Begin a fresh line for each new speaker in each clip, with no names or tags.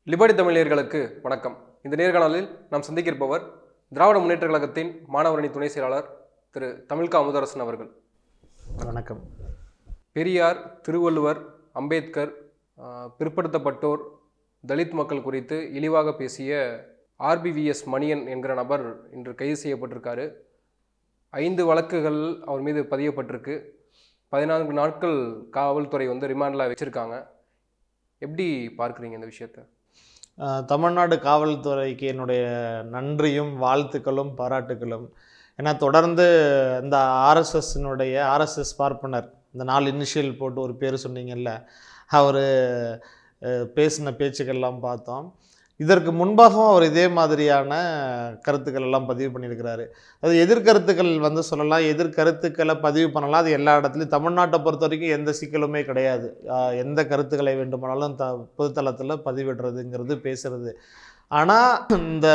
Liberty தமிழர்களுக்கு வணக்கம் இந்த நேர்காணலில் நாம் சந்திக்கிருப்பவர் திராவிட முன்னேற்ற கழகத்தின் மாணவரணி துணை செயலாளர் திரு தமிழ்கா அமுதரசன் அவர்கள்
வணக்கம்
பெரியார் திருவள்ளுவர் அம்பேத்கர் ஆஹ், பிற்படுத்தப்பட்டோர் தலித் மக்கள் குறித்து இழிவாக பேசிய ஆர்பிவிஎஸ் மணியன் என்கிற நபர் இன்று கைது செய்யப்பட்டிருக்காரு ஐந்து வழக்குகள் அவர் மீது பதியப்பட்டிருக்கு பதினான்கு நாட்கள் காவல்துறை வந்து ரிமாண்டில் வச்சுருக்காங்க எப்படி பார்க்குறீங்க இந்த விஷயத்தை
அஹ், தமிழ்நாடு காவல்துறைக்கு என்னுடைய நன்றியும் வாழ்த்துக்களும் பாராட்டுக்களும் ஏன்னா தொடர்ந்து இந்த ஆர்எஸ்எஸ்னுடைய ஆர்எஸ்எஸ் பார்ப்பனர் இந்த நாலு இனிஷியல் போட்டு ஒரு பேர் சொன்னீங்கல்ல அவர் பேசின பேச்சுக்கள்லாம் பார்த்தோம் இதற்கு முன்பாகவும் அவர் இதே மாதிரியான கருத்துக்கள் எல்லாம் பதிவு பண்ணியிருக்கிறாரு அது எதிர்கருத்துக்கள் வந்து சொல்லலாம் எதிர்கருத்துக்களை பதிவு பண்ணலாம் அது எல்லா இடத்துலையும் தமிழ்நாட்டை பொறுத்த வரைக்கும் எந்த சிக்கலுமே கிடையாது ஆஹ் எந்த கருத்துக்களை வேண்டுமானாலும் த பொதுத்தளத்தில் பதிவிடுறதுங்கிறது பேசுறது ஆனால் இந்த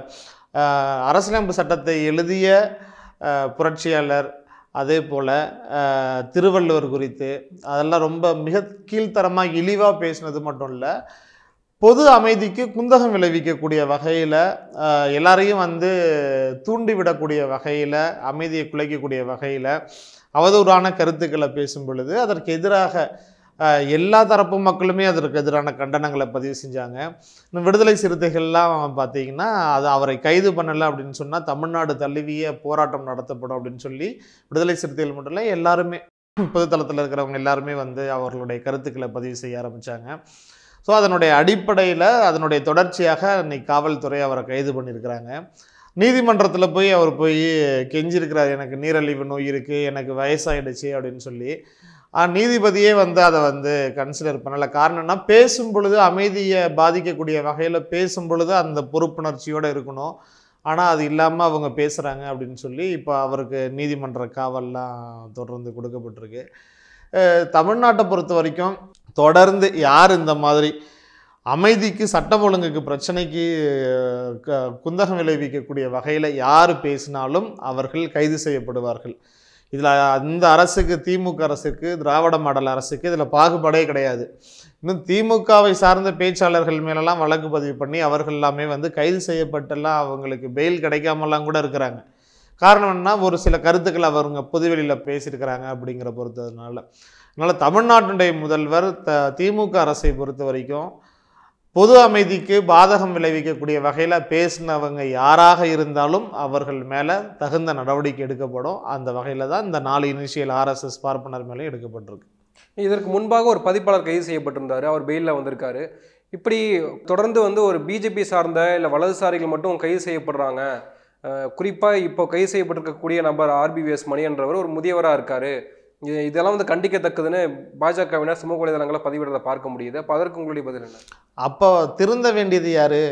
ஆஹ் அரசியலமைப்பு சட்டத்தை எழுதிய ஆஹ் புரட்சியாளர் அதே போல் திருவள்ளுவர் குறித்து அதெல்லாம் ரொம்ப மிக கீழ்த்தரமாக இழிவாக பேசினது மட்டும் இல்லை பொது அமைதிக்கு குந்தகம் விளைவிக்கக்கூடிய வகையில் எல்லாரையும் வந்து தூண்டிவிடக்கூடிய வகையில் அமைதியை குலைக்கக்கூடிய வகையில் அவதூறான கருத்துக்களை பேசும் பொழுது அதற்கு எதிராக அஹ், எல்லா தரப்பு மக்களுமே அதற்கு எதிரான கண்டனங்களை பதிவு செஞ்சாங்க இன்னும் விடுதலை சிறுத்தைகள்லாம் பார்த்தீங்கன்னா அது அவரை கைது பண்ணலை அப்படின்னு சொன்னால் தமிழ்நாடு தழுவிய போராட்டம் நடத்தப்படும் அப்படின்னு சொல்லி விடுதலை சிறுத்தைகள் மட்டும் இல்லை எல்லாருமே பொதுத்தளத்தில் இருக்கிறவங்க எல்லாருமே வந்து அவர்களுடைய கருத்துக்களை பதிவு செய்ய ஆரம்பித்தாங்க ஸோ அதனுடைய அடிப்படையில் அதனுடைய தொடர்ச்சியாக இன்னைக்கு காவல்துறை அவரை கைது பண்ணியிருக்கிறாங்க நீதிமன்றத்தில் போய் அவர் போய் கெஞ்சிருக்கிறார் எனக்கு நீரழிவு நோய் இருக்குது எனக்கு வயசாயிடுச்சு அப்படின்னு சொல்லி ஆ, நீதிபதியே வந்து அதை வந்து கன்சிடர் பண்ணலை காரணம்னா பேசும் பொழுது அமைதியை பாதிக்கக்கூடிய வகையில் பேசும் பொழுது அந்த பொறுப்புணர்ச்சியோடு இருக்கணும் ஆனால் அது இல்லாமல் அவங்க பேசுகிறாங்க அப்படின்னு சொல்லி இப்போ அவருக்கு நீதிமன்ற காவல்லாம் தொடர்ந்து கொடுக்கப்பட்டிருக்கு அஹ், தமிழ்நாட்டை பொறுத்த வரைக்கும் தொடர்ந்து யார் இந்த மாதிரி அமைதிக்கு சட்டம் ஒழுங்குக்கு பிரச்சனைக்கு அஹ், க- குந்தகம் விளைவிக்கக்கூடிய வகையில் யார் பேசினாலும் அவர்கள் கைது செய்யப்படுவார்கள் இதில் அந்த அரசுக்கு திமுக அரசுக்கு திராவிட மாடல் அரசுக்கு இதில் பாகுபாடே கிடையாது இன்னும் திமுகவை சார்ந்த பேச்சாளர்கள் மேலெல்லாம் வழக்கு பதிவு பண்ணி அவர்கள் எல்லாமே வந்து கைது செய்யப்பட்டெல்லாம் அவங்களுக்கு பெயில் கிடைக்காமலாம் கூட இருக்கிறாங்க காரணம் என்ன ஒரு சில கருத்துக்கள் அவங்க பொதுவெளியில் பேசியிருக்கிறாங்க அப்படிங்கிற பொறுத்ததுனால அதனால் தமிழ்நாட்டுடைய முதல்வர் த திமுக அரசை பொறுத்த வரைக்கும் பொது அமைதிக்கு பாதகம் விளைவிக்கக்கூடிய வகையில் பேசினவங்க யாராக இருந்தாலும் அவர்கள் மேலே தகுந்த நடவடிக்கை எடுக்கப்படும் அந்த வகையில் தான் இந்த நாலு இனிஷியல் ஆர்எஸ்எஸ் பார்ப்பனர் மேலே எடுக்கப்பட்டிருக்கு
இதற்கு முன்பாக ஒரு பதிப்பாளர் கைது செய்யப்பட்டிருந்தாரு அவர் பெயிலில் வந்திருக்காரு இப்படி தொடர்ந்து வந்து ஒரு பிஜேபி சார்ந்த இல்லை வலதுசாரிகள் மட்டும் கைது செய்யப்படுறாங்க குறிப்பாக இப்போ கைது செய்யப்பட்டிருக்கக்கூடிய நபர் ஆர்பிவிஎஸ் மணி என்றவர் ஒரு முதியவராக இருக்காரு இது இதெல்லாம் வந்து கண்டிக்கத்தக்கதுன்னு பாஜகவினர் சமூக வலைதளங்களை பதிவிடுறதை பார்க்க முடியுது அப்போ அதற்கு உங்களுடைய பதில் என்ன
அப்போ திருந்த வேண்டியது யாரு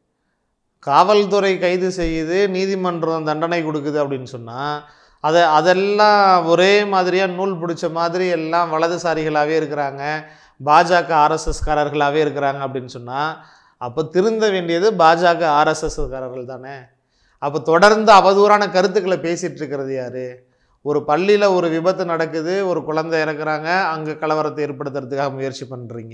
காவல்துறை கைது செய்யுது நீதிமன்றம் தண்டனை கொடுக்குது அப்படின்னு சொன்னால் அதை அதெல்லாம் ஒரே மாதிரியாக நூல் பிடிச்ச மாதிரி எல்லாம் வலதுசாரிகளாகவே இருக்கிறாங்க பாஜக ஆர்எஸ்எஸ்காரர்களாகவே இருக்கிறாங்க அப்படின்னு சொன்னால் அப்போ திருந்த வேண்டியது பாஜக ஆர்எஸ்எஸ்காரர்கள் தானே அப்போ தொடர்ந்து அவதூறான கருத்துக்களை பேசிகிட்டு இருக்கிறது யார் ஒரு பள்ளியில் ஒரு விபத்து நடக்குது ஒரு குழந்தை இறக்குறாங்க அங்கே கலவரத்தை ஏற்படுத்துறதுக்காக முயற்சி பண்ணுறீங்க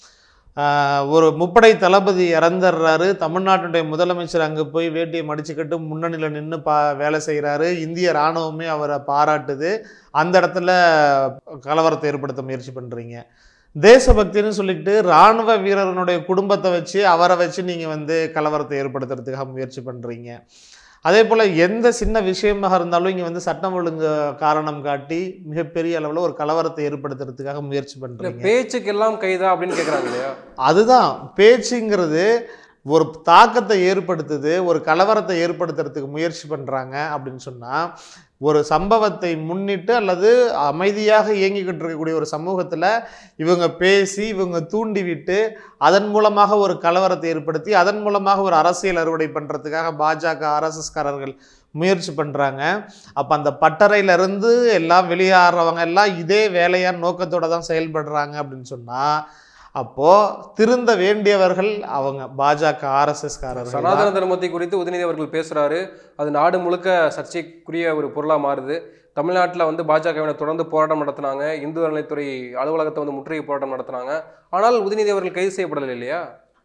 ஆஹ் ஒரு முப்படை தளபதி இறந்துடுறாரு தமிழ்நாட்டுடைய முதலமைச்சர் அங்கே போய் வேட்டியை மடிச்சுக்கிட்டு முன்னணியில் நின்று பா வேலை செய்கிறாரு இந்திய இராணுவமே அவரை பாராட்டுது அந்த இடத்துல கலவரத்தை ஏற்படுத்த முயற்சி பண்ணுறீங்க தேசபக்தின்னு சொல்லிட்டு இராணுவ வீரனுடைய குடும்பத்தை வச்சு அவரை வச்சு நீங்கள் வந்து கலவரத்தை ஏற்படுத்துறதுக்காக முயற்சி பண்ணுறீங்க அதே போல் எந்த சின்ன விஷயமாக இருந்தாலும் இங்கே வந்து சட்டம் ஒழுங்கு காரணம் காட்டி மிகப்பெரிய அளவில் ஒரு கலவரத்தை ஏற்படுத்துறதுக்காக முயற்சி
இல்லை
பண்ணுறீங்க
பேச்சுக்கெல்லாம் கைதா அப்படின்னு கேட்குறாங்க இல்லையா
அதுதான் பேச்சுங்கிறது ஒரு தாக்கத்தை ஏற்படுத்துது ஒரு கலவரத்தை ஏற்படுத்துறதுக்கு முயற்சி பண்ணுறாங்க அப்படின்னு சொன்னால் ஒரு சம்பவத்தை முன்னிட்டு அல்லது அமைதியாக இயங்கிக்கிட்டு இருக்கக்கூடிய ஒரு சமூகத்தில் இவங்க பேசி இவங்க தூண்டி விட்டு அதன் மூலமாக ஒரு கலவரத்தை ஏற்படுத்தி அதன் மூலமாக ஒரு அரசியல் அறுவடை பண்ணுறதுக்காக பாஜக ஆர்எஸ்எஸ்காரர்கள் முயற்சி பண்ணுறாங்க அப்போ அந்த பட்டறையிலேருந்து எல்லாம் வெளியேறவங்க எல்லாம் இதே வேலையான நோக்கத்தோட தான் செயல்படுறாங்க அப்படின்னு சொன்னால் அப்போது திருந்த வேண்டியவர்கள் அவங்க பாஜக ஆர்எஸ்எஸ் காரர்கள்
சனாதன தர்மத்தை குறித்து உதயநிதி அவர்கள் பேசுறாரு அது நாடு முழுக்க சர்ச்சைக்குரிய ஒரு பொருளாக மாறுது தமிழ்நாட்டில் வந்து பாஜகவினர் தொடர்ந்து போராட்டம் நடத்தினாங்க இந்து அறநிலைத்துறை அலுவலகத்தை வந்து முற்றுகை போராட்டம் நடத்தினாங்க ஆனால் உதயநிதி அவர்கள் கைது செய்யப்படலை இல்லையா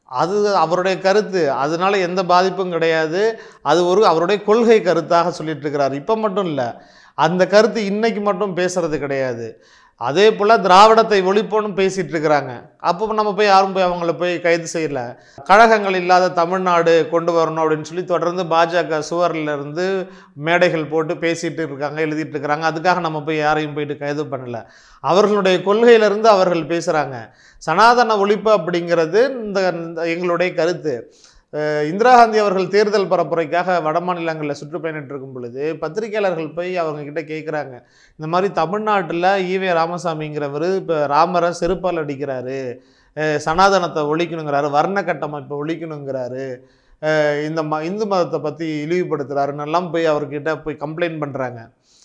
அது அவருடைய கருத்து அதனால எந்த பாதிப்பும் கிடையாது அது ஒரு அவருடைய கொள்கை கருத்தாக சொல்லிட்டு இருக்கிறார் இப்போ மட்டும் இல்லை அந்த கருத்து இன்னைக்கு மட்டும் பேசுறது கிடையாது அதே போல் திராவிடத்தை ஒழிப்போன்னு பேசிட்டு இருக்கிறாங்க அப்போ நம்ம போய் யாரும் போய் அவங்கள போய் கைது செய்யல கழகங்கள் இல்லாத தமிழ்நாடு கொண்டு வரணும் அப்படின்னு சொல்லி தொடர்ந்து பாஜக சுவரில் இருந்து மேடைகள் போட்டு பேசிட்டு இருக்காங்க எழுதிட்டு இருக்கிறாங்க அதுக்காக நம்ம போய் யாரையும் போயிட்டு கைது பண்ணல அவர்களுடைய கொள்கையிலிருந்து அவர்கள் பேசுகிறாங்க சனாதன ஒழிப்பு அப்படிங்கிறது இந்த இந்த எங்களுடைய கருத்து அஹ் இந்திரா காந்தி அவர்கள் தேர்தல் பரப்புரைக்காக வட மாநிலங்களில் சுற்றுப்பயணிட்டு இருக்கும் பொழுது பத்திரிகையாளர்கள் போய் அவங்க கிட்ட கேட்குறாங்க இந்த மாதிரி தமிழ்நாட்டில் ஈவே ராமசாமிங்கிறவர் இப்போ ராமரை செருப்பால் அடிக்கிறாரு அஹ் சனாதனத்தை ஒழிக்கணுங்கிறாரு வர்ண கட்டமைப்பை ஒழிக்கணுங்கிறாரு அஹ் இந்த ம இந்து மதத்தை பற்றி இழிவுபடுத்துகிறாருன்னு எல்லாம் போய் அவர்கிட்ட போய் கம்ப்ளைண்ட் பண்ணுறாங்க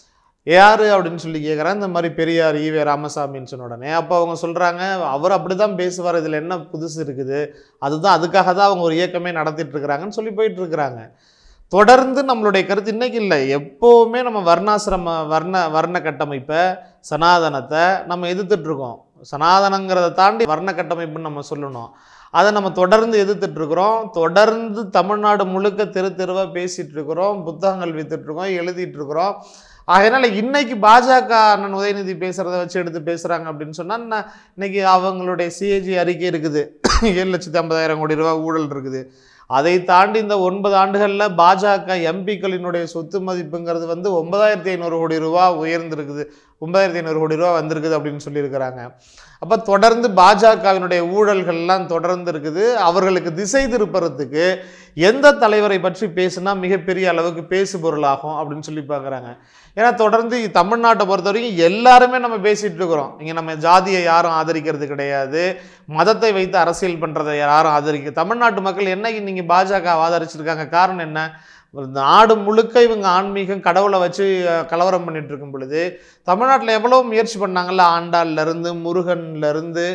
யார் அப்படின்னு சொல்லி கேட்குறேன் இந்த மாதிரி பெரியார் ஈவே ராமசாமின்னு சொன்ன உடனே அப்போ அவங்க சொல்கிறாங்க அவர் அப்படி தான் பேசுவார் இதில் என்ன புதுசு இருக்குது அதுதான் அதுக்காக தான் அவங்க ஒரு இயக்கமே நடத்திட்டு இருக்கிறாங்கன்னு சொல்லி போயிட்டு இருக்கிறாங்க தொடர்ந்து நம்மளுடைய கருத்து இன்னைக்கு இல்லை எப்போவுமே நம்ம வர்ணாசிரம வர்ண வர்ண கட்டமைப்பை சனாதனத்தை நம்ம எதிர்த்துட்டு இருக்கோம் சனாதனங்கிறத தாண்டி வர்ண கட்டமைப்புன்னு நம்ம சொல்லணும் அதை நம்ம தொடர்ந்து எதிர்த்துட்டு இருக்கிறோம் தொடர்ந்து தமிழ்நாடு முழுக்க தெரு தெருவாக பேசிட்டு இருக்கிறோம் புத்தகங்கள் வித்துட்டு இருக்கோம் எழுதிட்டு இருக்கிறோம் அதனால் இன்னைக்கு பாஜக அண்ணன் உதயநிதி பேசுகிறத வச்சு எடுத்து பேசுகிறாங்க அப்படின்னு சொன்னால் நான் இன்னைக்கு அவங்களுடைய சிஏஜி அறிக்கை இருக்குது ஏழு லட்சத்தி ஐம்பதாயிரம் கோடி ரூபாய் ஊழல் இருக்குது அதை தாண்டி இந்த ஒன்பது ஆண்டுகளில் பாஜக எம்பிக்களினுடைய சொத்து மதிப்புங்கிறது வந்து ஒன்பதாயிரத்தி ஐநூறு கோடி ரூபா உயர்ந்திருக்குது ஒன்பதாயிரத்தி ஐநூறு கோடி ரூபா வந்திருக்குது அப்படின்னு சொல்லியிருக்கிறாங்க அப்போ தொடர்ந்து பாஜகவினுடைய ஊழல்கள்லாம் தொடர்ந்து இருக்குது அவர்களுக்கு திசை திருப்புறதுக்கு எந்த தலைவரை பற்றி பேசுனா மிகப்பெரிய அளவுக்கு பேசு பொருளாகும் அப்படின்னு சொல்லி பார்க்குறாங்க ஏன்னா தொடர்ந்து தமிழ்நாட்டை பொறுத்த வரைக்கும் எல்லாருமே நம்ம பேசிட்டு இருக்கிறோம் இங்கே நம்ம ஜாதியை யாரும் ஆதரிக்கிறது கிடையாது மதத்தை வைத்து அரசியல் பண்ணுறதை யாரும் ஆதரிக்க தமிழ்நாட்டு மக்கள் என்னைக்கு நீங்கள் பாஜக ஆதரிச்சிருக்காங்க காரணம் என்ன ஒரு நாடு முழுக்க இவங்க ஆன்மீகம் கடவுளை வச்சு அஹ், கலவரம் பண்ணிட்டு இருக்கும் பொழுது தமிழ்நாட்டில் எவ்வளோ முயற்சி பண்ணாங்கல்ல ஆண்டாள்ல இருந்து முருகன்ல இருந்து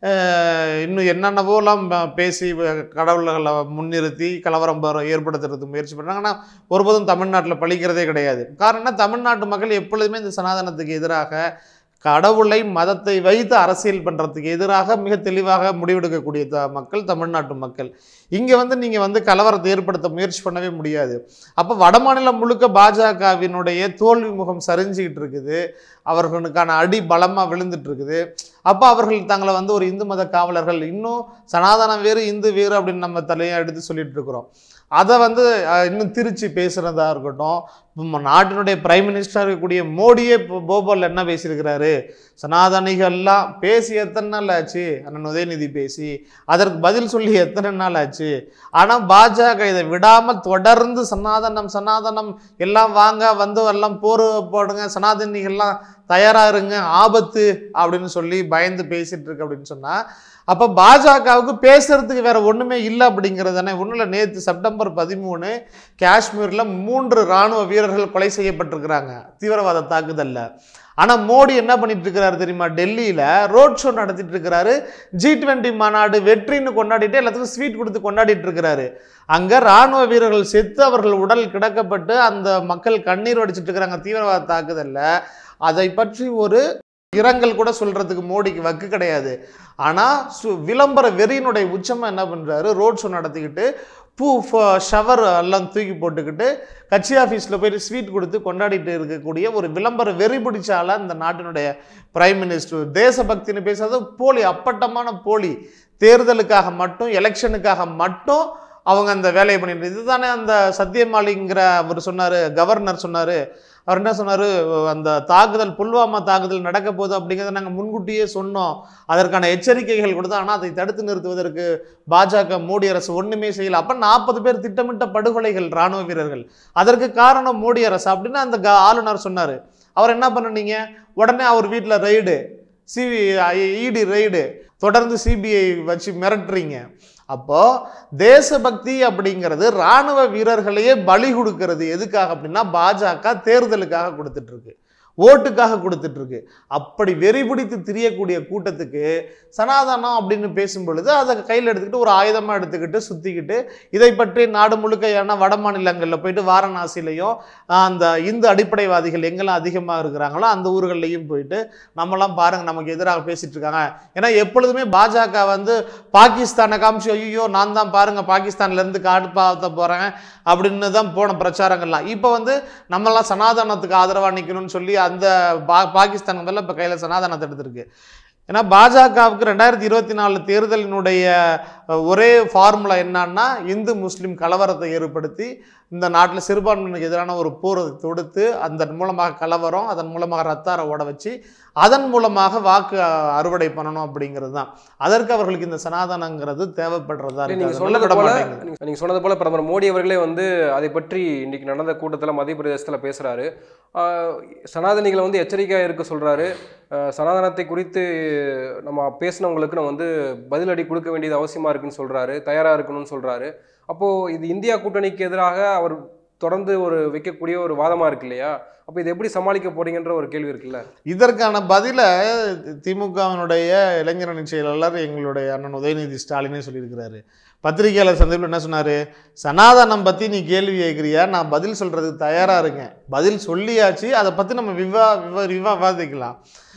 அஹ், இன்னும் என்னென்னவோலாம் ப- பேசி வ- கடவுள்களை முன்னிறுத்தி கலவரம் ப- ஏற்படுத்துறதுக்கு முயற்சி பண்ணாங்க ஆனால் ஒருபோதும் தமிழ்நாட்டில் பழிக்கிறதே கிடையாது காரணம் என்ன? தமிழ்நாட்டு மக்கள் எப்பொழுதுமே இந்த சனாதனத்துக்கு எதிராக கடவுளை மதத்தை வைத்து அரசியல் பண்ணுறதுக்கு எதிராக மிக தெளிவாக முடிவெடுக்கக்கூடிய த மக்கள் தமிழ்நாட்டு மக்கள் இங்கே வந்து நீங்கள் வந்து கலவரத்தை ஏற்படுத்த முயற்சி பண்ணவே முடியாது அப்போ வடமாநிலம் முழுக்க பாஜகவினுடைய தோல்வி முகம் சரிஞ்சிக்கிட்டு இருக்குது அவர்களுக்கான அடி பலமாக விழுந்துட்டு இருக்குது அப்போ அவர்கள் தங்களை வந்து ஒரு இந்து மத காவலர்கள் இன்னும் சனாதனம் வேறு இந்து வேறு அப்படின்னு நம்ம தலையாக எடுத்து சொல்லிட்டு இருக்கிறோம் அதை வந்து அஹ், இன்னும் திருச்சி பேசுகிறதா இருக்கட்டும் நம்ம நாட்டினுடைய பிரைம் மினிஸ்டராக இருக்கக்கூடிய மோடியே இப்போ போபாலில் என்ன பேசியிருக்கிறாரு சனாதனிகள்லாம் பேசி எத்தனை நாள் ஆச்சு அண்ணன் உதயநிதி பேசி அதற்கு பதில் சொல்லி எத்தனை நாள் ஆச்சு ஆனால் பாஜக இதை விடாமல் தொடர்ந்து சனாதனம் சனாதனம் எல்லாம் வாங்க வந்து எல்லாம் போர் போடுங்க சனாதனிகள்லாம் தயாராக இருங்க ஆபத்து அப்படின்னு சொல்லி பயந்து பேசிட்டு இருக்கு அப்படின்னு சொன்னால் அப்போ பாஜகவுக்கு பேசுறதுக்கு வேற ஒன்றுமே இல்லை அப்படிங்கிறது தானே ஒன்றும் இல்லை நேற்று செப்டம்பர் பதிமூணு காஷ்மீரில் மூன்று இராணுவ வீரர்கள் கொலை செய்யப்பட்டிருக்கிறாங்க தீவிரவாத தாக்குதலில் ஆனால் மோடி என்ன பண்ணிட்டு இருக்கிறாரு தெரியுமா டெல்லியில் ரோட் ஷோ நடத்திட்டு இருக்கிறாரு ஜி டுவெண்ட்டி மாநாடு வெற்றின்னு கொண்டாடிட்டு எல்லாத்துக்கும் ஸ்வீட் கொடுத்து கொண்டாடிட்டு இருக்கிறாரு அங்கே ராணுவ வீரர்கள் செத்து அவர்கள் உடல் கிடக்கப்பட்டு அந்த மக்கள் கண்ணீர் வடிச்சிட்டு இருக்கிறாங்க தீவிரவாத தாக்குதலில் அதை பற்றி ஒரு இரங்கல் கூட சொல்றதுக்கு மோடிக்கு வக்கு கிடையாது ஆனால் சு விளம்பர வெறியினுடைய உச்சமாக என்ன பண்ணுறாரு ரோட் ஷோ நடத்திக்கிட்டு பூ ஷவர் எல்லாம் தூக்கி போட்டுக்கிட்டு கட்சி ஆஃபீஸில் போயிட்டு ஸ்வீட் கொடுத்து கொண்டாடிட்டு இருக்கக்கூடிய ஒரு விளம்பர வெறி பிடிச்ச ஆளா இந்த நாட்டினுடைய பிரைம் மினிஸ்டர் தேசபக்தின்னு பேசுறது போலி அப்பட்டமான போலி தேர்தலுக்காக மட்டும் எலெக்ஷனுக்காக மட்டும் அவங்க அந்த வேலையை பண்ணிட்டு இதுதானே அந்த சத்தியமாலிங்கிற அவர் சொன்னார் கவர்னர் சொன்னார் அவர் என்ன சொன்னார் அந்த தாக்குதல் புல்வாமா தாக்குதல் நடக்க போகுது அப்படிங்கிறத நாங்கள் முன்கூட்டியே சொன்னோம் அதற்கான எச்சரிக்கைகள் கொடுத்தோம் ஆனால் அதை தடுத்து நிறுத்துவதற்கு பாஜக மோடி அரசு ஒன்றுமே செய்யல அப்போ நாற்பது பேர் திட்டமிட்ட படுகொலைகள் ராணுவ வீரர்கள் அதற்கு காரணம் மோடி அரசு அப்படின்னு அந்த க- ஆளுநர் சொன்னார் அவர் என்ன பண்ணுனீங்க உடனே அவர் வீட்டில் ரைடு சிவி இடி ரைடு தொடர்ந்து சிபிஐ வச்சு மிரட்டுறீங்க அப்போ தேசபக்தி அப்படிங்கிறது ராணுவ வீரர்களையே பலி கொடுக்கிறது எதுக்காக அப்படின்னா பாஜக தேர்தலுக்காக கொடுத்துட்டு இருக்கு ஓட்டுக்காக கொடுத்துட்டு இருக்கு அப்படி வெறி பிடித்து திரியக்கூடிய கூட்டத்துக்கு சனாதனம் அப்படின்னு பேசும் பொழுது அதை கையில் எடுத்துக்கிட்டு ஒரு ஆயுதமாக எடுத்துக்கிட்டு சுற்றிக்கிட்டு இதை பற்றி நாடு முழுக்க ஏன்னா வட மாநிலங்களில் போயிட்டு வாரணாசிலையும் ஆஹ், அந்த இந்து அடிப்படைவாதிகள் எங்கெல்லாம் அதிகமாக இருக்கிறாங்களோ அந்த ஊர்கள்லையும் போயிட்டு நம்மலாம் பாருங்க நமக்கு எதிராக பேசிட்டு இருக்காங்க ஏன்னா எப்பொழுதுமே பாஜக வந்து பாகிஸ்தானை காமிச்சு ஐயோ நான் தான் பாருங்க பாகிஸ்தான்ல இருந்து காப்பாற்ற போறேன் அப்படின்னு தான் போன பிரச்சாரங்கள்லாம் இப்போ வந்து நம்மலாம் சனாதனத்துக்கு ஆதரவாக நிற்கணும்னு சொல்லி அந்த பா பாகிஸ்தான் முதல்ல இப்போ கையில் சனாதனத்தை எடுத்திருக்கு ஏன்னா பாஜகவுக்கு ரெண்டாயிரத்தி இருபத்தி நாலு தேர்தலினுடைய அஹ், ஒரே ஃபார்முலா என்னன்னா இந்து முஸ்லீம் கலவரத்தை ஏற்படுத்தி இந்த நாட்டில் சிறுபான்மையினருக்கு எதிரான ஒரு போரை தொடுத்து அதன் மூலமாக கலவரம் அதன் மூலமாக ரத்தார ஓட வச்சு அதன் மூலமாக வாக்கு அஹ், அறுவடை பண்ணணும் அப்படிங்கிறது தான் அதற்கு அவர்களுக்கு இந்த சனாதனங்கிறது தேவைப்படுறதா
இல்ல,
இருக்கு
நீங்க
அது
சொன்னது
விட
போல
மாட்டேங்குது.
நீங்க- நீங்க சொன்னது போல பிரதமர் மோடி அவர்களே வந்து அதை பற்றி இன்னைக்கு நடந்த கூட்டத்தில் மத்திய பிரதேசத்தில் பேசுறாரு ஆஹ், சனாதனிகளை வந்து எச்சரிக்கையாக இருக்க சொல்றாரு ஆஹ், சனாதனத்தை குறித்து நம்ம பேசினவங்களுக்கு நம்ம வந்து பதிலடி கொடுக்க வேண்டியது அவசியமா இருக்குன்னு சொல்றாரு தயாரா இருக்கணும்னு சொல்றாரு அப்போ இது இந்தியா கூட்டணிக்கு எதிராக அவர் தொடர்ந்து ஒரு வைக்கக்கூடிய ஒரு வாதமா இருக்கு இல்லையா அப்போ இது எப்படி சமாளிக்க போறீங்கன்ற ஒரு கேள்வி இருக்குல்ல
இதற்கான பதிலை திமுகவினுடைய இளைஞரணி செயலாளர் எங்களுடைய அண்ணன் உதயநிதி ஸ்டாலினே சொல்லியிருக்கிறாரு பத்திரிகையாளர் சந்திப்பில் என்ன சொன்னார் சனாதனம் பற்றி நீ கேள்வி கேட்குறியா நான் பதில் சொல்கிறதுக்கு தயாராக இருக்கேன் பதில் சொல்லியாச்சு அதை பற்றி நம்ம விவா விவா விவாதிக்கலாம்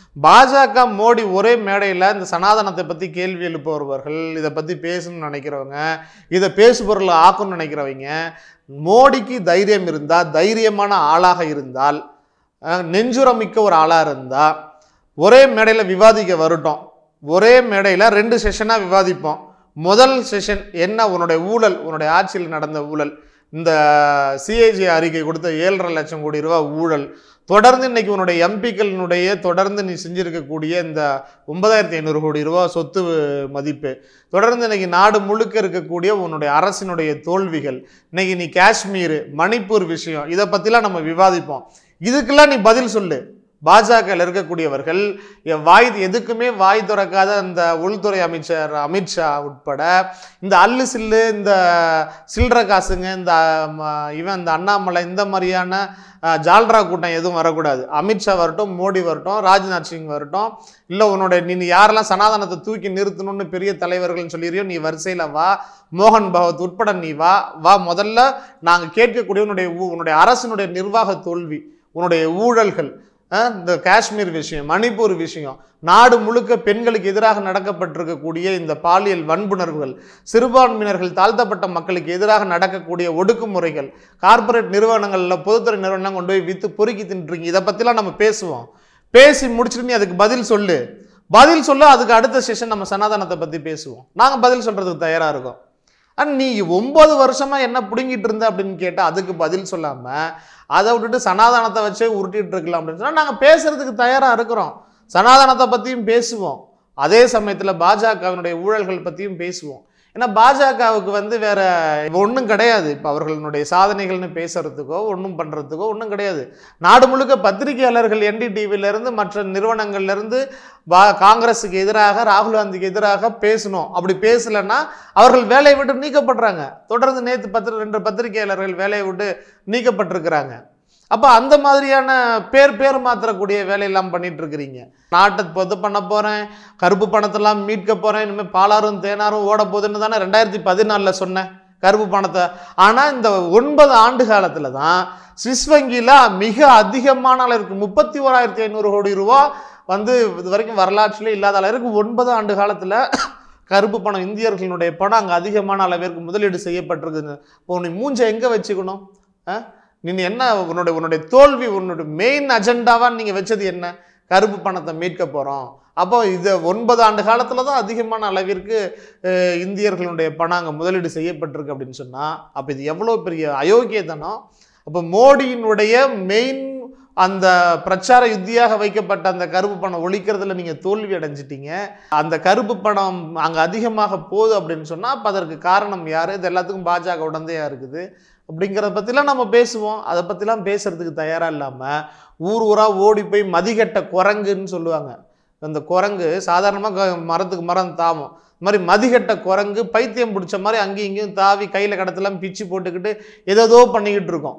பாஜக மோடி ஒரே மேடையில் இந்த சனாதனத்தை பற்றி கேள்வி எழுப்ப வருவார்கள் இதை பற்றி பேசணும்னு நினைக்கிறவங்க இதை பேசுபொருள் ஆக்கணும்னு நினைக்கிறவங்க மோடிக்கு தைரியம் இருந்தால் தைரியமான ஆளாக இருந்தால் அஹ், நெஞ்சுரம் மிக்க ஒரு ஆளாக இருந்தால் ஒரே மேடையில் விவாதிக்க வரட்டும் ஒரே மேடையில் ரெண்டு செஷனாக விவாதிப்போம் முதல் செஷன் என்ன உன்னுடைய ஊழல் உன்னுடைய ஆட்சியில் நடந்த ஊழல் இந்த சிஏஜி அறிக்கை கொடுத்த ஏழரை லட்சம் கோடி ரூபாய் ஊழல் தொடர்ந்து இன்னைக்கு உன்னுடைய எம்பிக்களினுடைய தொடர்ந்து நீ செஞ்சிருக்கக்கூடிய இந்த ஒன்பதாயிரத்தி ஐநூறு கோடி ரூபாய் சொத்து மதிப்பு தொடர்ந்து இன்னைக்கு நாடு முழுக்க இருக்கக்கூடிய உன்னுடைய அரசினுடைய தோல்விகள் இன்னைக்கு நீ காஷ்மீர் மணிப்பூர் விஷயம் இதை பற்றிலாம் நம்ம விவாதிப்போம் இதுக்கெல்லாம் நீ பதில் சொல்லு பாஜகவில் இருக்கக்கூடியவர்கள் எ- வாய் எதுக்குமே வாய் திறக்காத அந்த உள்துறை அமைச்சர் அமித்ஷா உட்பட இந்த அல்லு சில்லு இந்த சில்லற காசுங்க இந்த ம, இவன் இந்த அண்ணாமலை இந்த மாதிரியான அஹ், ஜால்ரா கூட்டம் எதுவும் வரக்கூடாது அமித்ஷா வரட்டும் மோடி வரட்டும் ராஜ்நாத் சிங் வரட்டும் இல்லை உன்னோட நீ நீ யாரெல்லாம் சனாதனத்தை தூக்கி நிறுத்தணும்னு பெரிய தலைவர்கள்னு சொல்லிடுறியோ நீ வரிசையில் வா மோகன் பகவத் உட்பட நீ வா வா முதல்ல நாங்கள் கேட்கக்கூடிய உன்னுடைய ஊ- உன்னுடைய அரசினுடைய நிர்வாக தோல்வி உன்னுடைய ஊழல்கள் அஹ், இந்த காஷ்மீர் விஷயம் மணிப்பூர் விஷயம் நாடு முழுக்க பெண்களுக்கு எதிராக நடக்கப்பட்டிருக்கக்கூடிய இந்த பாலியல் வன்புணர்வுகள் சிறுபான்மையினர்கள் தாழ்த்தப்பட்ட மக்களுக்கு எதிராக நடக்கக்கூடிய ஒடுக்குமுறைகள் கார்ப்பரேட் நிறுவனங்களில் பொதுத்துறை நிறுவனம் கொண்டு போய் விற்று பொறுக்கி தின்றுங்க இதை பற்றிலாம் நம்ம பேசுவோம் பேசி முடிச்சுட்டு நீ அதுக்கு பதில் சொல்லு பதில் சொல்ல அதுக்கு அடுத்த செஷன் நம்ம சனாதனத்தை பற்றி பேசுவோம் நாங்கள் பதில் சொல்கிறதுக்கு தயாராக இருக்கோம் அண்ட் நீ ஒன்பது வருஷமா என்ன பிடுங்கிட்டு இருந்த அப்படின்னு கேட்டால் அதுக்கு பதில் சொல்லாமல் அதை விட்டுட்டு சனாதனத்தை வச்சே உருட்டிட்டு இருக்கலாம் அப்படின்னு சொன்னால் நாங்கள் பேசுறதுக்கு தயாராக இருக்கிறோம் சனாதனத்தை பற்றியும் பேசுவோம் அதே சமயத்தில் பாஜகவினுடைய ஊழல்கள் பற்றியும் பேசுவோம் ஏன்னா பாஜகவுக்கு வந்து வேற ஒன்றும் கிடையாது இப்போ அவர்களுடைய சாதனைகள்னு பேசுறதுக்கோ ஒன்றும் பண்ணுறதுக்கோ ஒன்றும் கிடையாது நாடு முழுக்க பத்திரிகையாளர்கள் NDTV ல இருந்து மற்ற நிறுவனங்கள்ல இருந்து பா காங்கிரஸுக்கு எதிராக ராகுல் காந்திக்கு எதிராக பேசணும் அப்படி பேசலைன்னா அவர்கள் வேலையை விட்டு நீக்கப்படுறாங்க தொடர்ந்து நேற்று பத்திர ரெண்டு பத்திரிகையாளர்கள் வேலையை விட்டு நீக்கப்பட்டிருக்கிறாங்க அப்போ அந்த மாதிரியான பேர் பேர் மாற்றக்கூடிய வேலையெல்லாம் பண்ணிட்டு இருக்கிறீங்க நாட்டை பொது பண்ண போகிறேன் கருப்பு பணத்தெல்லாம் மீட்க போகிறேன் இனிமேல் பாலாரும் தேனாரும் ஓட போகுதுன்னு தானே ரெண்டாயிரத்தி பதினாலில் சொன்னேன் கருப்பு பணத்தை ஆனால் இந்த ஒன்பது ஆண்டு காலத்தில் தான் ஸ்விஸ் வங்கியில் மிக அதிகமான அளவிற்கு முப்பத்தி ஓராயிரத்தி ஐநூறு கோடி ரூபா வந்து இது வரைக்கும் வரலாற்றிலே இல்லாத அளவிற்கு ஒன்பது ஆண்டு காலத்தில் கருப்பு பணம் இந்தியர்களுடைய பணம் அங்கே அதிகமான அளவிற்கு முதலீடு செய்யப்பட்டிருக்குது இப்போ நீ மூஞ்சை எங்கே வச்சுக்கணும் ஆ? நீ என்ன உன்னுடைய உன்னுடைய தோல்வி உன்னுடைய மெயின் அஜெண்டாவாக நீங்கள் வச்சது என்ன கருப்பு பணத்தை மீட்க போகிறோம் அப்போ இது ஒன்பது ஆண்டு காலத்தில் தான் அதிகமான அளவிற்கு அஹ், இந்தியர்களுடைய பணம் அங்கே முதலீடு செய்யப்பட்டிருக்கு அப்படின்னு சொன்னால் அப்போ இது எவ்வளோ பெரிய அயோக்கியத்தனம் அப்போ மோடியினுடைய மெயின் அந்த பிரச்சார யுத்தியாக வைக்கப்பட்ட அந்த கருப்பு பணம் ஒழிக்கிறதுல நீங்கள் தோல்வி அடைஞ்சிட்டீங்க அந்த கருப்பு பணம் அங்கே அதிகமாக போகுது அப்படின்னு சொன்னால் அப்போ அதற்கு காரணம் யார் இது எல்லாத்துக்கும் பாஜக உடந்தையாக இருக்குது அப்படிங்கிறத பற்றிலாம் நம்ம பேசுவோம் அதை பற்றிலாம் பேசுறதுக்கு தயாராக இல்லாமல் ஊர் ஊராக ஓடி போய் மதிகட்ட குரங்குன்னு சொல்லுவாங்க அந்த குரங்கு சாதாரணமாக மரத்துக்கு மரம் தாவும் இந்த மாதிரி மதிகட்ட குரங்கு பைத்தியம் பிடிச்ச மாதிரி அங்கேயும் இங்கேயும் தாவி கையில் கடத்தலாம் பிச்சு போட்டுக்கிட்டு ஏதேதோ பண்ணிக்கிட்டு இருக்கோம்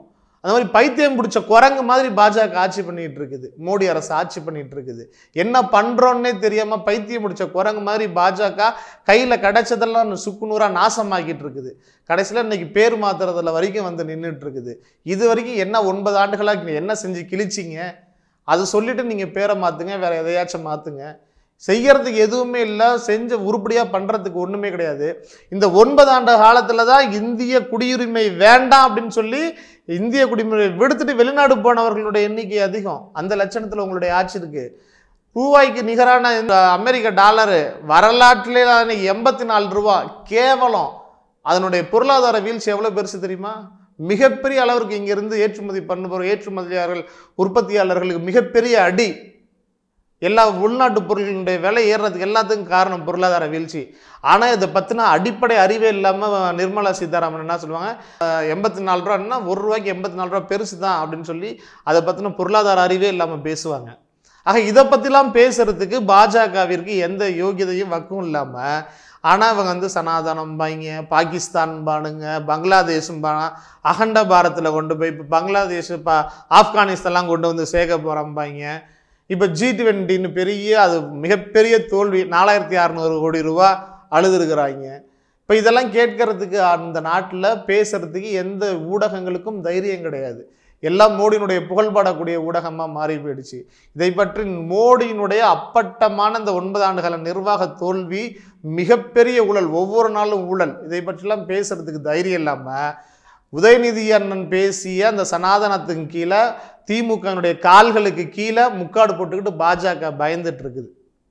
அந்த மாதிரி பைத்தியம் பிடிச்ச குரங்கு மாதிரி பாஜக ஆட்சி பண்ணிட்டு இருக்குது மோடி அரசு ஆட்சி பண்ணிட்டு இருக்குது என்ன பண்றோன்னே தெரியாம பைத்தியம் பிடிச்ச குரங்கு மாதிரி பாஜக கையில கிடைச்சதெல்லாம் சுக்குநூறா நாசமாக்கிட்டு இருக்குது கடைசியில் இன்னைக்கு பேர் மாத்துறதுல வரைக்கும் வந்து நின்றுட்டு இருக்குது இது வரைக்கும் என்ன ஒன்பது ஆண்டுகளாக நீங்க என்ன செஞ்சு கிழிச்சிங்க அது சொல்லிட்டு நீங்க பேரை மாத்துங்க வேற எதையாச்சும் மாத்துங்க செய்யறதுக்கு எதுவுமே இல்லை செஞ்ச உருப்படியாக பண்ணுறதுக்கு ஒன்றுமே கிடையாது இந்த ஒன்பது ஆண்டு காலத்தில் தான் இந்திய குடியுரிமை வேண்டாம் அப்படின்னு சொல்லி இந்திய குடியுரிமை விடுத்துட்டு வெளிநாடு போனவர்களுடைய எண்ணிக்கை அதிகம் அந்த லட்சணத்தில் உங்களுடைய ஆட்சி இருக்கு ரூபாய்க்கு நிகரான இந்த அமெரிக்க டாலரு வரலாற்றிலே இன்னைக்கு எண்பத்தி நாலு ரூபா கேவலம் அதனுடைய பொருளாதார வீழ்ச்சி எவ்வளோ பெருசு தெரியுமா மிகப்பெரிய அளவிற்கு இங்கிருந்து ஏற்றுமதி பண்ணுபவர் ஏற்றுமதியாளர்கள் உற்பத்தியாளர்களுக்கு மிகப்பெரிய அடி எல்லா உள்நாட்டு பொருட்களுடைய விலை ஏறுறதுக்கு எல்லாத்துக்கும் காரணம் பொருளாதார வீழ்ச்சி ஆனால் இதை பற்றின அடிப்படை அறிவே இல்லாமல் நிர்மலா சீதாராமன் என்ன சொல்லுவாங்க எண்பத்தி நாலு ரூபான்னா ஒரு ரூபாய்க்கு எண்பத்தி நாலு ரூபா பெருசு தான் அப்படின்னு சொல்லி அதை பற்றின பொருளாதார அறிவே இல்லாமல் பேசுவாங்க ஆக இதை பற்றிலாம் பேசுறதுக்கு பாஜகவிற்கு எந்த யோகியதையும் வக்கும் இல்லாமல் ஆனால் இவங்க வந்து சனாதனம் பாய்ங்க பாகிஸ்தான் பானுங்க பங்களாதேஷும் பா அகண்ட பாரத்தில் கொண்டு போய் இப்போ பங்களாதேஷ் பா ஆப்கானிஸ்தான்லாம் கொண்டு வந்து சேர்க்க போகிறம்பாங்க இப்போ ஜி டுவெண்ட்டின்னு பெரிய அது மிகப்பெரிய தோல்வி நாலாயிரத்தி அறநூறு கோடி ரூபா அழுதுருக்குறாங்க இப்போ இதெல்லாம் கேட்கறதுக்கு அந்த நாட்டில் பேசுறதுக்கு எந்த ஊடகங்களுக்கும் தைரியம் கிடையாது எல்லாம் மோடியினுடைய புகழ்பாடக்கூடிய ஊடகமாக மாறி போயிடுச்சு இதை பற்றி மோடியினுடைய அப்பட்டமான இந்த ஒன்பது ஆண்டுகால நிர்வாக தோல்வி மிகப்பெரிய ஊழல் ஒவ்வொரு நாளும் ஊழல் இதை பற்றிலாம் பேசுறதுக்கு தைரியம் இல்லாமல் உதயநிதி அண்ணன் பேசிய அந்த சனாதனத்துக்கு கீழே திமுகனுடைய கால்களுக்கு கீழே முக்காடு போட்டுக்கிட்டு பாஜக பயந்துட்டு இருக்குது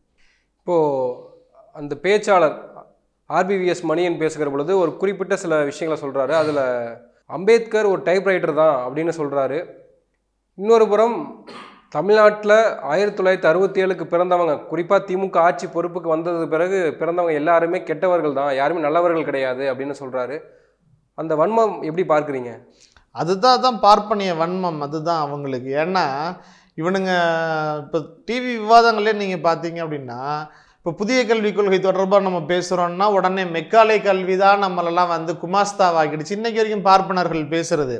இப்போது அந்த பேச்சாளர் ஆர்பிவிஎஸ் மணியன் பேசுகிற பொழுது ஒரு குறிப்பிட்ட சில விஷயங்களை சொல்கிறாரு அதில் அம்பேத்கர் ஒரு டைப்ரைட்டர் தான் அப்படின்னு சொல்கிறாரு இன்னொரு புறம் தமிழ்நாட்டில் ஆயிரத்தி தொள்ளாயிரத்தி அறுபத்தி ஏழுக்கு பிறந்தவங்க குறிப்பாக திமுக ஆட்சி பொறுப்புக்கு வந்தது பிறகு பிறந்தவங்க எல்லாருமே கெட்டவர்கள் தான் யாருமே நல்லவர்கள் கிடையாது அப்படின்னு சொல்கிறாரு அந்த வன்மம் எப்படி பார்க்குறீங்க
அதுதான் தான் பார்ப்பனிய வன்மம் அதுதான் அவங்களுக்கு ஏன்னா இவனுங்க இப்போ டிவி விவாதங்களே நீங்கள் பார்த்தீங்க அப்படின்னா இப்போ புதிய கல்விக் கொள்கை தொடர்பாக நம்ம பேசுகிறோம்னா உடனே மெக்காலை கல்வி தான் நம்மளெல்லாம் வந்து குமாஸ்தாவாக்கிடுச்சு இன்னைக்கு வரைக்கும் பார்ப்பனர்கள் பேசுறது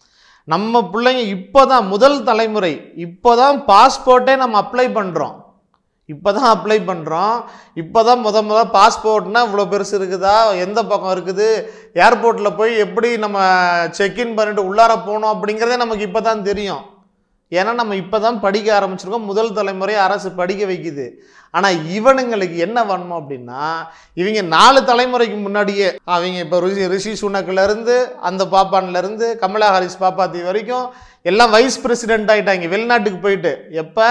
நம்ம பிள்ளைங்க இப்போ தான் முதல் தலைமுறை இப்போ தான் பாஸ்போர்ட்டே நம்ம அப்ளை பண்ணுறோம் இப்போ தான் அப்ளை பண்ணுறோம் இப்போ தான் முத முத பாஸ்போர்ட்னா இவ்வளோ பெருசு இருக்குதா எந்த பக்கம் இருக்குது ஏர்போர்ட்டில் போய் எப்படி நம்ம செக்இன் பண்ணிட்டு உள்ளார போகணும் அப்படிங்கிறதே நமக்கு இப்போ தான் தெரியும் ஏன்னா நம்ம இப்போ தான் படிக்க ஆரம்பிச்சிருக்கோம் முதல் தலைமுறை அரசு படிக்க வைக்குது ஆனால் இவனுங்களுக்கு என்ன வன்மம் அப்படின்னா இவங்க நாலு தலைமுறைக்கு முன்னாடியே அவங்க இப்போ ரிஷி ரிஷி சுனக்குலேருந்து அந்த பாப்பான்லேருந்து கமலா ஹாரிஸ் பாப்பாத்தி வரைக்கும் எல்லாம் வைஸ் பிரசிடென்ட் ஆகிட்டாங்க வெளிநாட்டுக்கு போயிட்டு எப்போ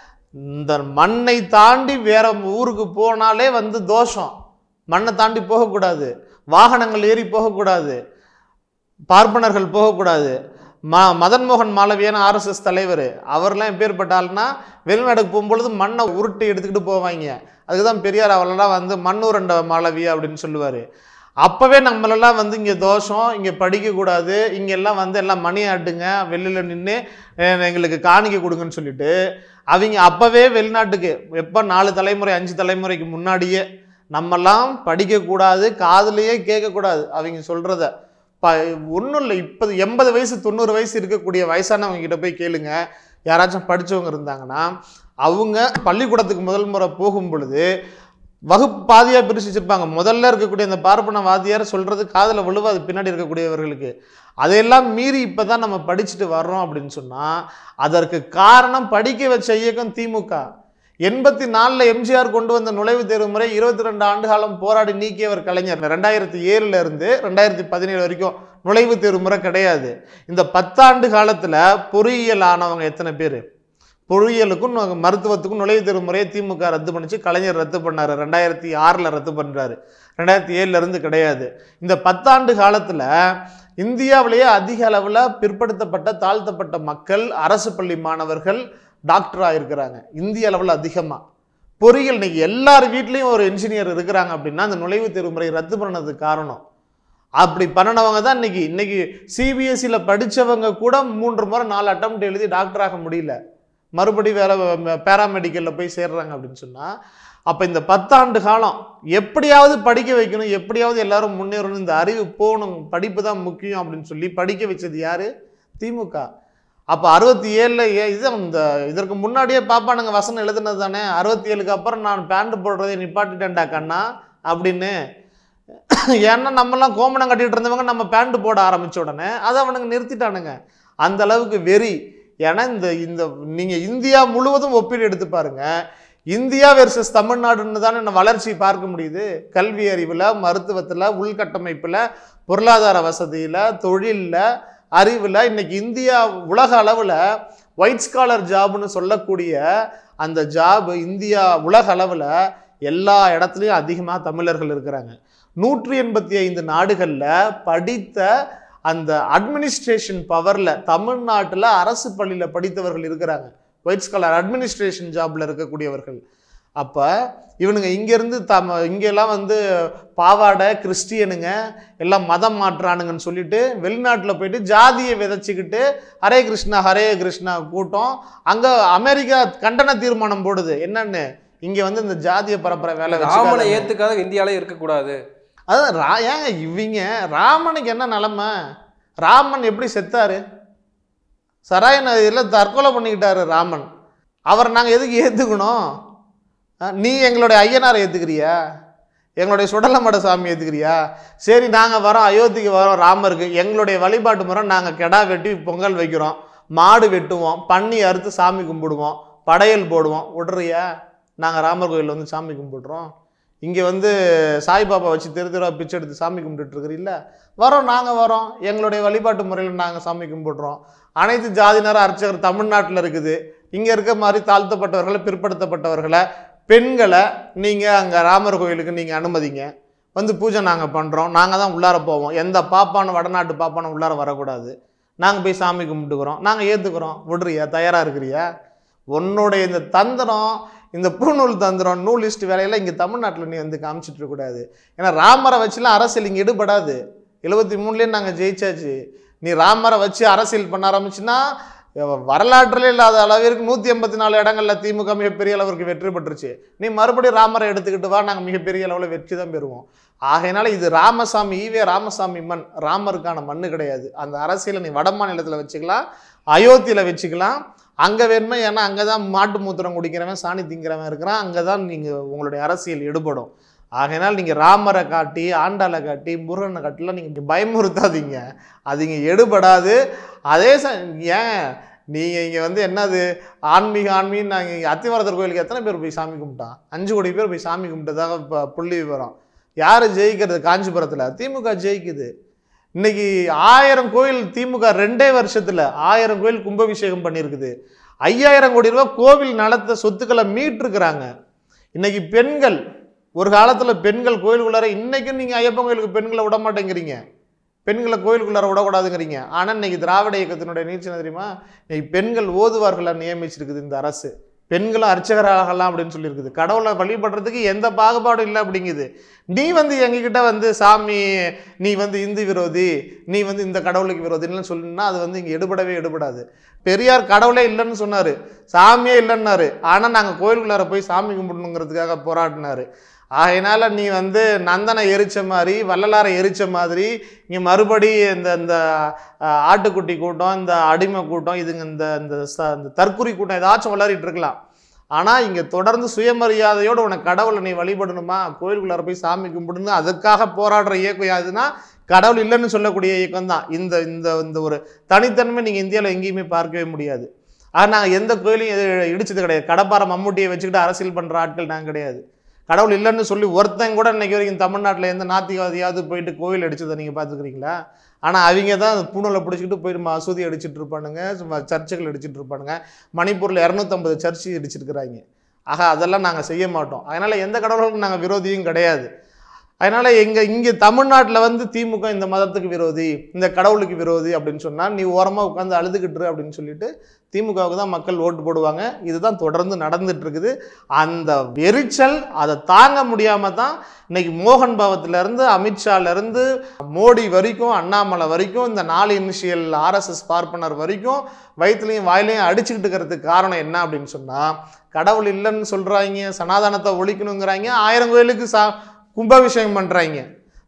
இந்த மண்ணை தாண்டி வேற ஊருக்கு போனாலே வந்து தோஷம் மண்ணை தாண்டி போகக்கூடாது வாகனங்கள் ஏறி போகக்கூடாது பார்ப்பனர்கள் போகக்கூடாது ம மதன் மோகன் மாளவியான ஆர்எஸ்எஸ் தலைவர் அவர்லாம் எப்பேற்பட்ட ஆள்னா வெளிநாடுக்கு போகும்பொழுது மண்ணை உருட்டி எடுத்துக்கிட்டு போவாங்க அதுக்கு தான் பெரியார் அவரெல்லாம் வந்து மண்ணுரண்ட மாளவி அப்படின்னு சொல்லுவார் அப்போவே நம்மளெல்லாம் வந்து இங்கே தோஷம் இங்கே படிக்கக்கூடாது இங்கே எல்லாம் வந்து எல்லாம் மணி ஆட்டுங்க வெளியில் நின்று எங்களுக்கு காணிக்க கொடுங்கன்னு சொல்லிட்டு அவங்க அப்போவே வெளிநாட்டுக்கு எப்போ நாலு தலைமுறை அஞ்சு தலைமுறைக்கு முன்னாடியே நம்மெல்லாம் படிக்கக்கூடாது காதுலயே கேட்கக்கூடாது அவங்க சொல்கிறத ப ஒன்றும் இல்லை இப்போ எண்பது வயசு தொண்ணூறு வயசு இருக்கக்கூடிய வயசானவங்க கிட்ட போய் கேளுங்க யாராச்சும் படித்தவங்க இருந்தாங்கன்னா அவங்க பள்ளிக்கூடத்துக்கு முதல் முறை போகும் பொழுது வகுப்பு பாதியாக பிரித்து வச்சிருப்பாங்க முதல்ல இருக்கக்கூடிய அந்த பார்ப்பன வாதியார் சொல்கிறது காதில் விழுவாது பின்னாடி இருக்கக்கூடியவர்களுக்கு அதையெல்லாம் மீறி இப்போ தான் நம்ம படிச்சுட்டு வர்றோம் அப்படின்னு சொன்னால் அதற்கு காரணம் படிக்க வச்ச இயக்கம் திமுக எண்பத்தி நாலில் எம்ஜிஆர் கொண்டு வந்த நுழைவுத் தேர்வு முறை இருபத்தி ரெண்டு ஆண்டு காலம் போராடி நீக்கியவர் கலைஞர் ரெண்டாயிரத்தி ஏழுல இருந்து ரெண்டாயிரத்தி பதினேழு வரைக்கும் நுழைவுத் தேர்வு முறை கிடையாது இந்த பத்தாண்டு காலத்தில் பொறியியல் ஆனவங்க எத்தனை பேர் பொறியியலுக்கும் நு- மருத்துவத்துக்கும் நுழைவுத் தேர்வு முறையை திமுக ரத்து பண்ணிச்சு கலைஞர் ரத்து பண்ணார் ரெண்டாயிரத்தி ஆறில் ரத்து பண்ணுறாரு ரெண்டாயிரத்தி ஏழுல இருந்து கிடையாது இந்த பத்தாண்டு காலத்தில் இந்தியாவிலேயே அதிக அளவில் பிற்படுத்தப்பட்ட தாழ்த்தப்பட்ட மக்கள் அரசு பள்ளி மாணவர்கள் டாக்டராக இருக்கிறாங்க இந்திய அளவில் அதிகமாக பொறியியல் இன்னைக்கு எல்லார் வீட்லேயும் ஒரு இன்ஜினியர் இருக்கிறாங்க அப்படின்னா அந்த நுழைவுத் தேர்வு முறை ரத்து பண்ணதுக்கு காரணம் அப்படி பண்ணினவங்க தான் இன்னைக்கு இன்னைக்கு சிபிஎஸ்சியில் படித்தவங்க கூட மூன்று முறை நாலு அட்டம் எழுதி டாக்டர் ஆக முடியல மறுபடி வேற பேராமெடிக்கலில் போய் சேர்றாங்க அப்படின்னு சொன்னால் அப்போ இந்த பத்தாண்டு காலம் எப்படியாவது படிக்க வைக்கணும் எப்படியாவது எல்லாரும் முன்னேறணும் இந்த அறிவு போகணும் படிப்பு தான் முக்கியம் அப்படின்னு சொல்லி படிக்க வச்சது யாரு திமுக அப்போ அறுபத்தி ஏழில் இது இந்த இதற்கு முன்னாடியே பாப்பானுங்க வசனம் எழுதுனது தானே அறுபத்தி ஏழுக்கு அப்புறம் நான் பேண்ட் போடுறதை நிப்பாட்டிட்டேன்டா கண்ணா அப்படின்னு ஏன்னா நம்மலாம் கோமணம் கட்டிட்டு இருந்தவங்க நம்ம பேண்ட் போட ஆரம்பிச்ச உடனே அதை அவனுங்க நிறுத்திட்டானுங்க அந்த அளவுக்கு வெறி ஏன்னா இந்த இந்த நீங்கள் இந்தியா முழுவதும் ஒப்பீடு எடுத்து பாருங்க இந்தியா வெர்சஸ் தமிழ்நாடுன்னு தானே நம்ம வளர்ச்சி பார்க்க முடியுது கல்வி அறிவில் மருத்துவத்தில் உள்கட்டமைப்பில் பொருளாதார வசதியில் தொழிலில் அறிவில் இன்னைக்கு இந்தியா உலக அளவில் ஒயிட் ஸ்காலர் ஜாப்னு சொல்லக்கூடிய அந்த ஜாப் இந்தியா உலக அளவில் எல்லா இடத்துலையும் அதிகமாக தமிழர்கள் இருக்கிறாங்க நூற்றி எண்பத்தி ஐந்து நாடுகளில் படித்த அந்த அட்மினிஸ்ட்ரேஷன் பவரில் தமிழ்நாட்டில் அரசு பள்ளியில் படித்தவர்கள் இருக்கிறாங்க ஒயிட் ஸ்காலர் அட்மினிஸ்ட்ரேஷன் ஜாபில் இருக்கக்கூடியவர்கள் அப்போ இவனுங்க இங்கேருந்து தம இங்கெல்லாம் வந்து பாவாடை கிறிஸ்டியனுங்க எல்லாம் மதம் மாற்றுறானுங்கன்னு சொல்லிட்டு வெளிநாட்டில் போயிட்டு ஜாதியை விதைச்சிக்கிட்டு ஹரே கிருஷ்ணா ஹரே கிருஷ்ணா கூட்டம் அங்கே அமெரிக்கா கண்டன தீர்மானம் போடுது என்னன்னு இங்கே வந்து இந்த ஜாதிய பரப்புற வேலை
ராமனை
வச்சுக்காதீங்க.
ஏத்துக்காத இந்தியாவிலே இருக்கக்கூடாது
அதான் ரா ஏங்க இவங்க ராமனுக்கு என்ன நிலமை ராமன் எப்படி செத்தாரு சராய நதியில் தற்கொலை பண்ணிக்கிட்டாரு ராமன் அவரை நாங்கள் எதுக்கு ஏற்றுக்கணும் நீ எங்களுடைய ஐயனாரை ஏற்றுக்கிறியா எங்களுடைய சுடலமட சாமி ஏற்றுக்கிறியா சரி நாங்கள் வரோம் அயோத்திக்கு வரோம் ராமருக்கு எங்களுடைய வழிபாட்டு முறை நாங்கள் கெடா வெட்டி பொங்கல் வைக்கிறோம் மாடு வெட்டுவோம் பன்னி அறுத்து சாமி கும்பிடுவோம் படையல் போடுவோம் விடுறியா நாங்கள் ராமர் கோயில் வந்து சாமி கும்பிடுறோம் இங்கே வந்து சாய்பாபா வச்சு தெரு தெருவா பிச்சை எடுத்து சாமி கும்பிட்டுட்டு இருக்கிறீல்ல வரோம் நாங்கள் வரோம் எங்களுடைய வழிபாட்டு முறையில் நாங்கள் சாமி கும்பிடுறோம் அனைத்து ஜாதியினர் அர்ச்சகர் தமிழ்நாட்டில் இருக்குது இங்கே இருக்க மாதிரி தாழ்த்தப்பட்டவர்களை பிற்படுத்தப்பட்டவர்களை பெண்களை நீங்கள் அங்கே ராமர் கோயிலுக்கு நீங்கள் அனுமதிங்க வந்து பூஜை நாங்கள் பண்ணுறோம் நாங்கள் தான் உள்ளார போவோம் எந்த பாப்பானும் வடநாட்டு பாப்பானும் உள்ளார வரக்கூடாது நாங்கள் போய் சாமி கும்பிட்டுக்கிறோம் நாங்கள் ஏற்றுக்கிறோம் விடுறியா தயாராக இருக்கிறியா உன்னுடைய இந்த தந்திரம் இந்த பூநூல் தந்திரம் நூலிஸ்ட் வேலையெல்லாம் இங்கே தமிழ்நாட்டில் நீ வந்து காமிச்சிட்டு இருக்கக்கூடாது ஏன்னா ராமரை வச்சுலாம் அரசியல் இங்கே ஈடுபடாது எழுபத்தி மூணுலேயே நாங்கள் ஜெயிச்சாச்சு நீ ராமரை வச்சு அரசியல் பண்ண ஆரம்பிச்சுன்னா வரலாற்றிலே இல்லாத அளவிற்கு நூற்றி எண்பத்தி நாலு இடங்கள்ல திமுக மிகப்பெரிய அளவிற்கு வெற்றி பெற்றுச்சு நீ மறுபடியும் ராமரை எடுத்துக்கிட்டு வா நாங்கள் மிகப்பெரிய அளவில் வெற்றி தான் பெறுவோம் ஆகையினால இது ராமசாமி ஈவே ராமசாமி மண் ராமருக்கான மண்ணு கிடையாது அந்த அரசியலை நீ வட மாநிலத்தில் வச்சுக்கலாம் அயோத்தியில் வச்சுக்கலாம் அங்கே வேணுமே ஏன்னா அங்கே தான் மாட்டு மூத்திரம் குடிக்கிறவன் சாணி திங்கிறவன் இருக்கிறான் அங்கே தான் நீங்கள் உங்களுடைய அரசியல் எடுபடும் ஆகையினால் நீங்கள் ராமரை காட்டி ஆண்டாளை காட்டி முருகனை காட்டிலாம் நீங்கள் பயமுறுத்தாதீங்க அது இங்கே எடுபடாது அதே ச ஏன் நீங்கள் இங்கே வந்து என்னது ஆன்மீக ஆன்மீக நாங்கள் இங்கே அத்திவரதர் கோயிலுக்கு எத்தனை பேர் போய் சாமி கும்பிட்டான் அஞ்சு கோடி பேர் போய் சாமி கும்பிட்டதாக இப்போ புள்ளி விவரம் யார் ஜெயிக்கிறது காஞ்சிபுரத்தில் திமுக ஜெயிக்குது இன்னைக்கு ஆயிரம் கோயில் திமுக ரெண்டே வருஷத்தில் ஆயிரம் கோயில் கும்பாபிஷேகம் பண்ணியிருக்குது ஐயாயிரம் கோடி ரூபாய் கோவில் நலத்தை சொத்துக்களை மீட்டிருக்கிறாங்க இன்னைக்கு பெண்கள் ஒரு காலத்தில் பெண்கள் கோயிலுக்குள்ளார இன்னைக்கும் நீங்கள் ஐயப்பன் கோயிலுக்கு பெண்களை விட மாட்டேங்கிறீங்க பெண்களை கோயிலுக்குள்ளார விடக்கூடாதுங்கிறீங்க ஆனால் இன்னைக்கு திராவிட இயக்கத்தினுடைய நீட்சி என்ன தெரியுமா இன்னைக்கு பெண்கள் ஓதுவார்களை நியமிச்சிருக்குது இந்த அரசு பெண்களும் அர்ச்சகராகலாம் அப்படின்னு சொல்லியிருக்குது கடவுளை வழிபடுறதுக்கு எந்த பாகுபாடும் இல்லை அப்படிங்குது நீ வந்து எங்ககிட்ட வந்து சாமி நீ வந்து இந்து விரோதி நீ வந்து இந்த கடவுளுக்கு விரோதின்னு சொன்னா அது வந்து இங்கே எடுபடவே எடுபடாது பெரியார் கடவுளே இல்லைன்னு சொன்னார் சாமியே இல்லைன்னாரு ஆனால் நாங்கள் கோயிலுக்குள்ளார போய் சாமி கும்பிடணுங்கிறதுக்காக போராடினாரு ஆகையினால நீ வந்து நந்தனை எரிச்ச மாதிரி வள்ளலாரை எரிச்ச மாதிரி இங்கே மறுபடி இந்த இந்த அஹ், ஆட்டுக்குட்டி கூட்டம் இந்த அடிமை கூட்டம் இதுங்க இந்த இந்த ச- இந்த தற்குறி கூட்டம் ஏதாச்சும் வளரிட்டு இருக்கலாம் ஆனால் இங்கே தொடர்ந்து சுயமரியாதையோடு உனக்கு கடவுளை நீ வழிபடணுமா கோயிலுக்குள்ளார போய் சாமி கும்பிடுன்னு அதுக்காக போராடுற இயக்கம் யாருன்னா கடவுள் இல்லைன்னு சொல்லக்கூடிய இயக்கம் தான் இந்த இந்த இந்த ஒரு தனித்தன்மை நீங்கள் இந்தியாவில் எங்கேயுமே பார்க்கவே முடியாது ஆனால் நாங்கள் எந்த கோயிலையும் எது- இடிச்சது கிடையாது கடப்பார மம்முட்டியை வச்சுக்கிட்டு அரசியல் பண்ணுற ஆட்கள் நாங்கள் கிடையாது கடவுள் இல்லைன்னு சொல்லி ஒருத்தன் கூட இன்னைக்கு வரைக்கும் தமிழ்நாட்டில் எந்த நாத்திகவாதியாவது போயிட்டு கோயில் அடிச்சதை நீங்கள் பார்த்துக்கிறீங்களா ஆனால் அவங்க தான் பூணலை பிடிச்சிக்கிட்டு போயிட்டு மசூதி அடிச்சிட்டு இருப்பானுங்க சும்மா சர்ச்சுகள் அடிச்சிட்டு இருப்பானுங்க மணிப்பூரில் இரநூத்தம்பது சர்ச்சு அடிச்சிருக்கிறாங்க ஆக அதெல்லாம் நாங்கள் செய்ய மாட்டோம் அதனால் எந்த கடவுளுக்கும் நாங்கள் விரோதியும் கிடையாது அதனால் எங்கள் இங்கே தமிழ்நாட்டில் வந்து திமுக இந்த மதத்துக்கு விரோதி இந்த கடவுளுக்கு விரோதி அப்படின்னு சொன்னால் நீ ஓரமாக உட்காந்து அழுதுகிட்டுரு அப்படின்னு சொல்லிட்டு திமுகவுக்கு தான் மக்கள் ஓட்டு போடுவாங்க இதுதான் தொடர்ந்து நடந்துட்டு இருக்குது அந்த எரிச்சல் அதை தாங்க முடியாமல் தான் இன்னைக்கு மோகன் பவத்திலேருந்து அமித்ஷாலேருந்து மோடி வரைக்கும் அண்ணாமலை வரைக்கும் இந்த நாலு இனிஷியல் ஆர்எஸ்எஸ் பார்ப்பனர் வரைக்கும் வயிற்றுலையும் வாயிலையும் அடிச்சுக்கிட்டு இருக்கிறதுக்கு காரணம் என்ன அப்படின்னு சொன்னால் கடவுள் இல்லைன்னு சொல்கிறாங்க சனாதனத்தை ஒழிக்கணுங்கிறாங்க ஆயிரம் கோயிலுக்கு சா கும்பாபிஷேகம் பண்ணுறாங்க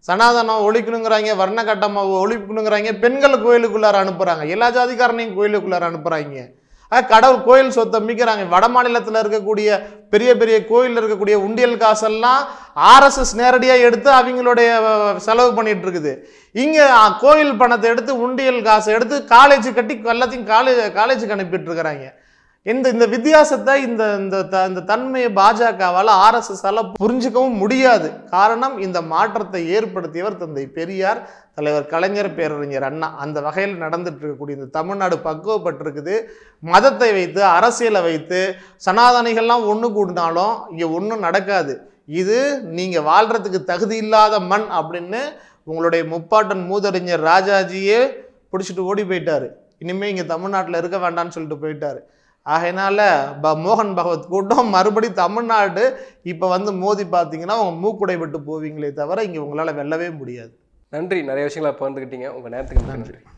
சனாதனம் ஒழிக்கணுங்கிறாங்க வர்ண கட்டமாக ஒழிக்கணுங்கிறாங்க பெண்களை கோயிலுக்குள்ளார அனுப்புகிறாங்க எல்லா ஜாதிக்காரனையும் கோயிலுக்குள்ளார அனுப்புகிறாங்க ஆக கடவுள் கோயில் சொத்தை மிக்கிறாங்க வட மாநிலத்தில் இருக்கக்கூடிய பெரிய பெரிய கோயிலில் இருக்கக்கூடிய உண்டியல் காசெல்லாம் ஆர்எஸ்எஸ் நேரடியாக எடுத்து அவங்களுடைய அஹ், செலவு பண்ணிட்டு இருக்குது இங்கே கோயில் பணத்தை எடுத்து உண்டியல் காசை எடுத்து காலேஜ் கட்டி எல்லாத்தையும் காலேஜ் காலேஜுக்கு அனுப்பிட்டு இருக்கிறாங்க இந்த இந்த வித்தியாசத்தை இந்த இந்த த இந்த தன்மையை பாஜகவால் ஆர்எஸ்எஸ்ஸால் புரிஞ்சுக்கவும் முடியாது காரணம் இந்த மாற்றத்தை ஏற்படுத்தியவர் தந்தை பெரியார் தலைவர் கலைஞர் பேரறிஞர் அண்ணா அந்த வகையில் நடந்துட்டு இருக்கக்கூடிய இந்த தமிழ்நாடு பக்குவப்பட்டிருக்குது மதத்தை வைத்து அரசியலை வைத்து சனாதனிகள்லாம் ஒன்று கூடினாலும் இங்கே ஒன்றும் நடக்காது இது நீங்கள் வாழ்கிறதுக்கு தகுதி இல்லாத மண் அப்படின்னு உங்களுடைய முப்பாட்டன் மூதறிஞர் ராஜாஜியே பிடிச்சிட்டு ஓடி போயிட்டாரு இனிமேல் இங்கே தமிழ்நாட்டில் இருக்க வேண்டாம்னு சொல்லிட்டு போயிட்டாரு ஆகையினால ப மோகன் பகவத் கூட்டம் மறுபடி தமிழ்நாடு இப்போ வந்து மோதி பார்த்தீங்கன்னா உங்கள் மூக்குடை விட்டு போவீங்களே தவிர இங்கே உங்களால் வெல்லவே முடியாது
நன்றி நிறைய விஷயங்களை பகிர்ந்துக்கிட்டீங்க உங்கள் நேரத்துக்கு நன்றி